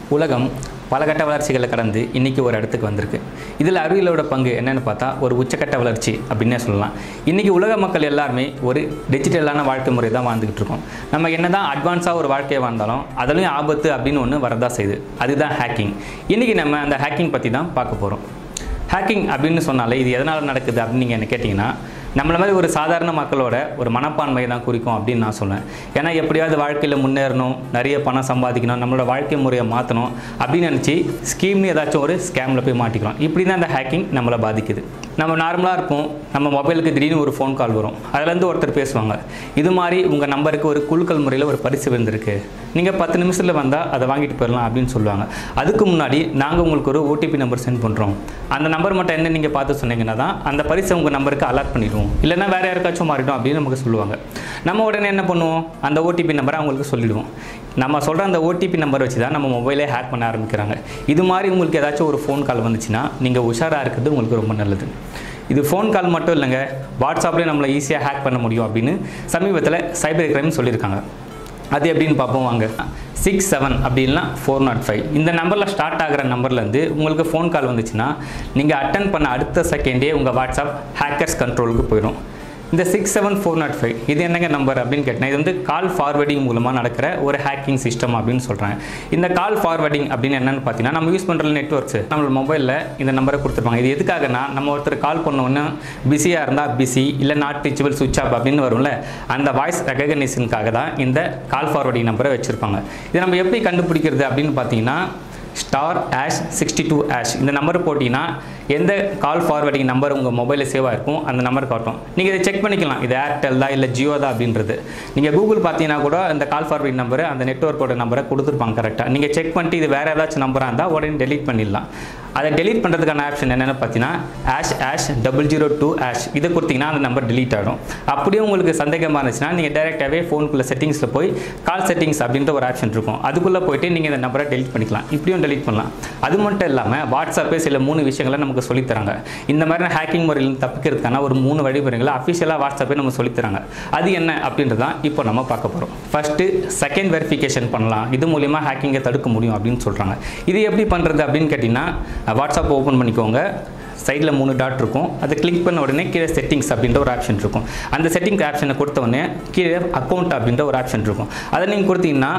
உலகம் பல கட்ட வளர்ச்சிகளை கடந்து இன்றைக்கி ஒரு இடத்துக்கு வந்திருக்கு இதில் அறிவியலோட பங்கு என்னன்னு பார்த்தா ஒரு உச்சக்கட்ட வளர்ச்சி அப்படின்னே சொல்லலாம் இன்றைக்கி உலக மக்கள் எல்லாருமே ஒரு டிஜிட்டலான வாழ்க்கை முறை தான் வாழ்ந்துக்கிட்டு இருக்கோம் நம்ம என்ன தான் அட்வான்ஸாக ஒரு வாழ்க்கையை வாழ்ந்தாலும் அதுலேயும் ஆபத்து அப்படின்னு ஒன்று வரதா செய்யுது அதுதான் ஹேக்கிங் இன்றைக்கி நம்ம அந்த ஹேக்கிங் பற்றி தான் பார்க்க போகிறோம் ஹேக்கிங் அப்படின்னு சொன்னாலே இது எதனால் நடக்குது அப்படின்னு நீங்கள் என்ன கேட்டிங்கன்னா நம்மள மாதிரி ஒரு சாதாரண மக்களோட ஒரு மனப்பான்மை தான் குறிக்கும் அப்படின்னு நான் சொல்லுவேன் ஏன்னா எப்படியாவது வாழ்க்கையில் முன்னேறணும் நிறைய பணம் சம்பாதிக்கணும் நம்மளோட வாழ்க்கை முறையை மாற்றணும் அப்படின்னு நினச்சி ஸ்கீம்னு ஏதாச்சும் ஒரு ஸ்கேமில் போய் மாட்டிக்கிறோம் இப்படி தான் இந்த ஹேக்கிங் நம்மளை பாதிக்குது நம்ம நார்மலாக இருப்போம் நம்ம மொபைலுக்கு திடீர்னு ஒரு ஃபோன் கால் வரும் அதுலேருந்து ஒருத்தர் பேசுவாங்க இது மாதிரி உங்கள் நம்பருக்கு ஒரு குழுக்கள் முறையில் ஒரு பரிசு விழுந்திருக்கு நீங்கள் பத்து நிமிஷத்தில் வந்தால் அதை வாங்கிட்டு போயிடலாம் அப்படின்னு சொல்லுவாங்க அதுக்கு முன்னாடி நாங்கள் உங்களுக்கு ஒரு ஓடிபி நம்பர் சென்ட் பண்ணுறோம் அந்த நம்பர் மட்டும் என்ன நீங்கள் பார்த்து சொன்னீங்கன்னா தான் அந்த பரிசை உங்கள் நம்பருக்கு அலாட் பண்ணிடுவோம் இல்லைன்னா வேறு யாருக்காச்சும் மாறிடும் அப்படின்னு நமக்கு சொல்லுவாங்க நம்ம உடனே என்ன பண்ணுவோம் அந்த ஓடிபி நம்பரை அவங்களுக்கு சொல்லிடுவோம் நம்ம சொல்கிற அந்த ஓடிபி நம்பர் வச்சு தான் நம்ம மொபைலே ஹேக் பண்ண ஆரம்பிக்கிறாங்க இது மாதிரி உங்களுக்கு ஏதாச்சும் ஒரு ஃபோன் கால் வந்துச்சுன்னா நீங்கள் உஷாராக இருக்கிறது உங்களுக்கு ரொம்ப நல்லது இது ஃபோன் கால் மட்டும் இல்லைங்க வாட்ஸ்அப்லேயே நம்மளை ஈஸியாக ஹேக் பண்ண முடியும் அப்படின்னு சமீபத்தில் சைபர் கிரைம் சொல்லியிருக்காங்க அது எப்படின்னு பார்ப்போம் வாங்க சிக்ஸ் செவன் அப்படின்னா ஃபோர் நாட் ஃபைவ் இந்த நம்பரில் ஸ்டார்ட் ஆகிற நம்பர்லேருந்து உங்களுக்கு ஃபோன் கால் வந்துச்சுன்னா நீங்கள் அட்டன் பண்ண அடுத்த செகண்டே உங்கள் வாட்ஸ்அப் ஹேக்கர்ஸ் கண்ட்ரோலுக்கு போயிடும் இந்த six seven four not five இது என்னங்க நம்பர் அப்படின்னு கேட்டேன் இது வந்து கால் ஃபார்வர்டிங் மூலமாக நடக்கிற ஒரு ஹேக்கிங் சிஸ்டம் அப்படின்னு சொல்கிறாங்க இந்த கால் ஃபார்வர்டிங் அப்படின்னு என்னென்னு பார்த்தீங்கன்னா நம்ம யூஸ் பண்ணுற நெட்ஒர்க்ஸ் நம்ம மொபைலில் இந்த நம்பரை கொடுத்துருப்பாங்க இது எதுக்காகனா நம்ம ஒருத்தர் கால் பண்ணோன்னே பிஸியாக இருந்தால் பிஸி இல்லை நாட் ரீச்சபிள் சுவிச் ஆஃப் அப்படின்னு வரும்ல அந்த வாய்ஸ் ரெகக்னிஷனுக்காக தான் இந்த கால் ஃபார்வர்டிங் நம்பரை வச்சுருப்பாங்க இது நம்ம எப்படி கண்டுபிடிக்கிறது அப்படின்னு பார்த்தீங்கன்னா star hash sixty two hash இந்த நம்பர் போட்டிங்கன்னா எந்த கால் ஃபார்வர்டிங் நம்பர் உங்கள் மொபைலில் சேவ் ஆயிருக்கும் அந்த நம்பர் காட்டும் நீங்கள் இதை செக் பண்ணிக்கலாம் இது ஏர்டெல் தான் இல்லை ஜியோ தான் அப்படின்றது நீங்கள் கூகுள் பார்த்தீங்கன்னா கூட இந்த கால் ஃபார்வர்டிங் நம்பர் அந்த நெட்ஒர்க்கோட நம்பரை கொடுத்துருப்பாங்க கரெக்டாக நீங்கள் செக் பண்ணிட்டு இது வேறு ஏதாச்சும் நம்பராக இருந்தால் உடனே டெலீட் பண்ணிடலாம் அதை டெலீட் பண்ணுறதுக்கான ஆப்ஷன் என்னென்னு பார்த்தீங்கன்னா hash hash double zero two hash இதை கொடுத்தீங்கன்னா அந்த நம்பர் delete ஆகிடும் அப்படியே உங்களுக்கு சந்தேகமாக இருந்துச்சுன்னா நீங்கள் டேரெக்டாகவே ஃபோனுக்குள்ளே செட்டிங்ஸில் போய் கால் செட்டிங்ஸ் அப்படின்ற ஒரு ஆப்ஷன் இருக்கும் அதுக்குள்ளே போயிட்டு நீங்கள் இந்த நம்பரை delete பண்ணிக்கலாம் இப்படியும் delete பண்ணலாம் அது மட்டும் இல்லாமல் வாட்ஸ்அப்பே சில மூணு விஷயங்களை நமக்கு சொல்லித் தராங்க இந்த மாதிரி ஹேக்கிங் முறையில் தப்பிக்கிறதுக்கான ஒரு மூணு வழிமுறைகளை அஃபிஷியலாக வாட்ஸ்அப்பே நம்ம சொல்லித் தராங்க அது என்ன அப்படின்றது தான் இப்போ நம்ம பார்க்க போகிறோம் ஃபஸ்ட்டு செகண்ட் வெரிஃபிகேஷன் பண்ணலாம் இது மூலிமா ஹேக்கிங்கை தடுக்க முடியும் அப்படின்னு சொல்கிறாங்க இது எப்படி பண்ணுறது அப்படின்னு கேட்டிங்கன்னா வாட்ஸ்அப் ஓப்பன் பண்ணிக்கோங்க சைடில் மூணு டாட் இருக்கும் அதை கிளிக் பண்ண உடனே கீழே செட்டிங்ஸ் அப்படின்ற ஒரு ஆப்ஷன் இருக்கும் அந்த செட்டிங்ஸ் ஆப்ஷனை கொடுத்த உடனே கீழே அக்கௌண்ட் அப்படின்ற ஒரு ஆப்ஷன் இருக்கும் அதை நீங்கள் கொடுத்தீங்கன்னா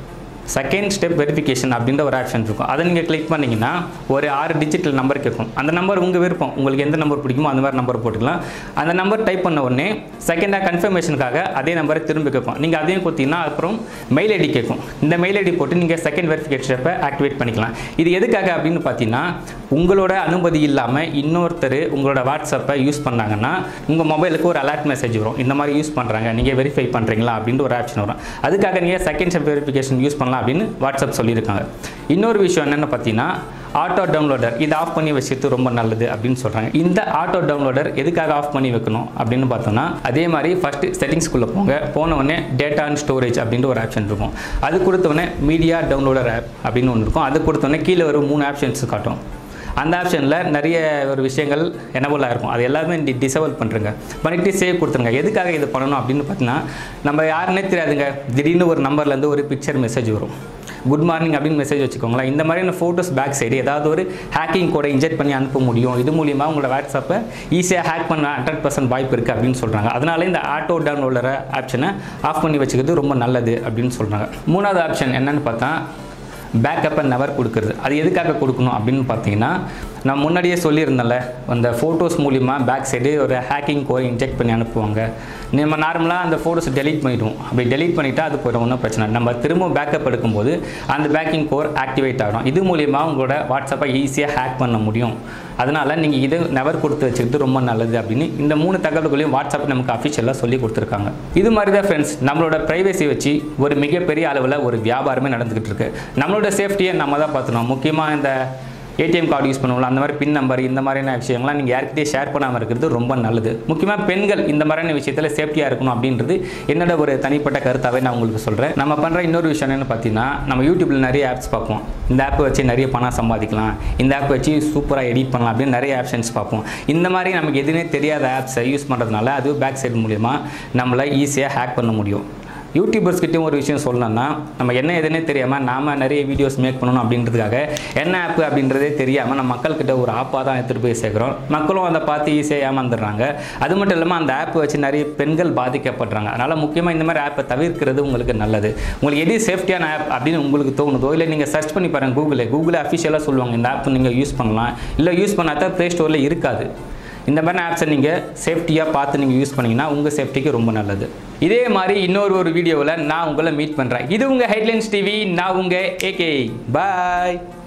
செகண்ட் ஸ்டெப் வெரிஃபிகேஷன் அப்படின்ற ஒரு ஆப்ஷன் இருக்கும் அதை நீங்கள் கிளிக் பண்ணிங்கன்னா ஒரு ஆறு டிஜிட்டல் நம்பர் கேட்கும் அந்த நம்பர் உங்கள் விருப்பம் உங்களுக்கு எந்த நம்பர் பிடிக்குமோ அந்த மாதிரி நம்பர் போட்டுக்கலாம் அந்த நம்பர் டைப் பண்ண உடனே செகண்டாக கன்ஃபர்மேஷனுக்காக அதே நம்பரை திரும்ப கேட்கும் நீங்கள் அதையும் கொடுத்தீங்கன்னா அப்புறம் மெயில் ஐடி கேட்கும் இந்த மெயில் ஐடி போட்டு நீங்கள் செகண்ட் வெரிஃபிகேஷன் ஸ்டெப்பை ஆக்டிவேட் பண்ணிக்கலாம் இது எதுக்காக அப்படின்னு பார்த்தீங்கன்னா உங்களோட அனுமதி இல்லாமல் இன்னொருத்தர் உங்களோட வாட்ஸ்அப்பை யூஸ் பண்ணாங்கன்னா உங்கள் மொபைலுக்கு ஒரு அலர்ட் மெசேஜ் வரும் இந்த மாதிரி யூஸ் பண்ணுறாங்க நீங்கள் வெரிஃபை பண்ணுறீங்களா அப்படின்ற ஒரு ஆப்ஷன் வரும் அதுக்காக நீங்கள் செகண்ட் ஸ்டெப் வெரிஃபிகேஷன் யூஸ் பண்ணலாம் அப்படின்னு வாட்ஸ்அப் சொல்லியிருக்காங்க இன்னொரு விஷயம் என்னென்னு பார்த்தீங்கன்னா ஆட்டோ டவுன்லோடர் இதை ஆஃப் பண்ணி வச்சுக்கிறது ரொம்ப நல்லது அப்படின்னு சொல்கிறாங்க இந்த ஆட்டோ டவுன்லோடர் எதுக்காக ஆஃப் பண்ணி வைக்கணும் அப்படின்னு பார்த்தோம்னா அதே மாதிரி ஃபஸ்ட்டு செட்டிங்ஸ்குள்ளே போங்க போன உடனே டேட்டா அண்ட் ஸ்டோரேஜ் அப்படின்ற ஒரு ஆப்ஷன் இருக்கும் அது கொடுத்த உடனே மீடியா டவுன்லோடர் ஆப் அப்படின்னு ஒன்று இருக்கும் அது கொடுத்த உடனே கீழே ஒரு மூணு ஆப்ஷன்ஸ் காட்டும் அந்த ஆப்ஷனில் நிறைய ஒரு விஷயங்கள் எனபிளாக இருக்கும் அது எல்லாமே டி டிசேபிள் பண்ணுறங்க பண்ணிட்டு சேவ் கொடுத்துருங்க எதுக்காக இது பண்ணணும் அப்படின்னு பார்த்தீங்கன்னா நம்ம யாருன்னே தெரியாதுங்க திடீர்னு ஒரு நம்பர்லேருந்து ஒரு பிக்சர் மெசேஜ் வரும் குட் மார்னிங் அப்படின்னு மெசேஜ் வச்சுக்கோங்களேன் இந்த மாதிரியான ஃபோட்டோஸ் பேக் சைடு ஏதாவது ஒரு ஹேக்கிங் கூட இன்ஜெக்ட் பண்ணி அனுப்ப முடியும் இது மூலிமா உங்களோட வாட்ஸ்அப்பை ஈஸியாக ஹேக் பண்ண ஹண்ட்ரட் பர்சன்ட் வாய்ப்பு இருக்குது அப்படின்னு சொல்கிறாங்க அதனால இந்த ஆட்டோ டவுன்லோடர் ஆப்ஷனை ஆஃப் பண்ணி வச்சுக்கிறது ரொம்ப நல்லது அப்படின்னு சொல்கிறாங்க மூணாவது ஆப்ஷன் என்னன்னு பார்த்தா பேக்கப்பை நெவர் கொடுக்குறது அது எதுக்காக கொடுக்கணும் அப்படின்னு பார்த்தீங்கன்னா நான் முன்னாடியே சொல்லியிருந்தேன்ல அந்த ஃபோட்டோஸ் மூலிமா பேக் சைடு ஒரு ஹேக்கிங் கோர் இன்ஜெக்ட் பண்ணி அனுப்புவாங்க நம்ம நார்மலாக அந்த ஃபோட்டோஸ் டெலீட் பண்ணிவிடுவோம் அப்படி டெலீட் பண்ணிட்டா அது போய்டும் ஒன்றும் பிரச்சனை இல்லை. நம்ம திரும்ப பேக்கப் எடுக்கும்போது அந்த பேக்கிங் கோர் ஆக்டிவேட் ஆகிடும் இது மூலிமா உங்களோட வாட்ஸ்அப்பை ஈஸியாக ஹேக் பண்ண முடியும் அதனால் நீங்கள் இது நெவர் கொடுத்து வச்சுக்கிறது ரொம்ப நல்லது அப்படின்னு இந்த மூணு தகவல்களையும் வாட்ஸ்அப் நமக்கு அஃபிஷியலாக சொல்லி கொடுத்துருக்காங்க இது மாதிரி தான் ஃப்ரெண்ட்ஸ் நம்மளோட ப்ரைவசி வச்சு ஒரு மிகப்பெரிய அளவில் ஒரு வியாபாரமே நடந்துக்கிட்டு இருக்கு நம்மளோட சேஃப்டியை நம்ம தான் பார்த்துக்கணும் முக்கியமாக இந்த ஏடிஎம் கார்டு யூஸ் பண்ணுவோம்ல அந்த மாதிரி பின் நம்பர் இந்த மாதிரியான விஷயங்கள்லாம் நீங்கள் யார்கிட்டயே ஷேர் பண்ணாமல் இருக்கிறது ரொம்ப நல்லது முக்கியமாக பெண்கள் இந்த மாதிரியான விஷயத்தில் சேஃப்டியாக இருக்கணும் அப்படின்றது என்னோட ஒரு தனிப்பட்ட கருத்தாகவே நான் உங்களுக்கு சொல்கிறேன் நம்ம பண்ணுற இன்னொரு விஷயம் என்னென்னு பார்த்தீங்கன்னா நம்ம யூடியூப்பில் நிறைய ஆப்ஸ் பார்ப்போம் இந்த ஆப் வச்சு நிறைய பணம் சம்பாதிக்கலாம் இந்த ஆப் வச்சு சூப்பராக எடிட் பண்ணலாம் அப்படின்னு நிறைய ஆப்ஷன்ஸ் பார்ப்போம் இந்த மாதிரி நமக்கு எதுவுமே தெரியாத ஆப்ஸை யூஸ் பண்ணுறதுனால அது பேக் சைடு மூலிமா நம்மளை ஈஸியாக ஹேக் பண்ண முடியும் யூடியூபர்ஸ் கிட்டயும் ஒரு விஷயம் சொல்லணும்னா நம்ம என்ன எதுனே தெரியாமல் நாம நிறைய வீடியோஸ் மேக் பண்ணணும் அப்படின்றதுக்காக என்ன ஆப் அப்படின்றதே தெரியாமல் நம்ம மக்கள்கிட்ட ஒரு ஆப்பாக தான் எடுத்துகிட்டு போய் சேர்க்குறோம் மக்களும் அதை பார்த்து ஈஸியாக ஏமாந்துடுறாங்க அது மட்டும் இல்லாமல் அந்த ஆப் வச்சு நிறைய பெண்கள் பாதிக்கப்படுறாங்க அதனால் முக்கியமாக இந்த மாதிரி ஆப்பை தவிர்க்கிறது உங்களுக்கு நல்லது உங்களுக்கு எது சேஃப்டியான ஆப் அப்படின்னு உங்களுக்கு தோணுதோ இல்லை நீங்கள் சர்ச் பண்ணி பாருங்கள் கூகுளில் கூகுளில் அஃபிஷியலாக சொல்லுவாங்க இந்த ஆப் நீங்கள் யூஸ் பண்ணலாம் இல்லை யூஸ் பண்ணாதான் ப்ளே ஸ்டோரில் இருக்காது இந்த மாதிரி ஆப்ஸை நீங்கள் சேஃப்டியாக பார்த்து நீங்கள் யூஸ் பண்ணீங்கன்னா உங்கள் சேஃப்டிக்கு ரொம்ப நல்லது இதே மாதிரி இன்னொரு ஒரு வீடியோவில் நான் உங்களை மீட் பண்ணுறேன் இது உங்கள் ஹெட்லைன்ஸ் டிவி நான் உங்கள் ஏகே பாய்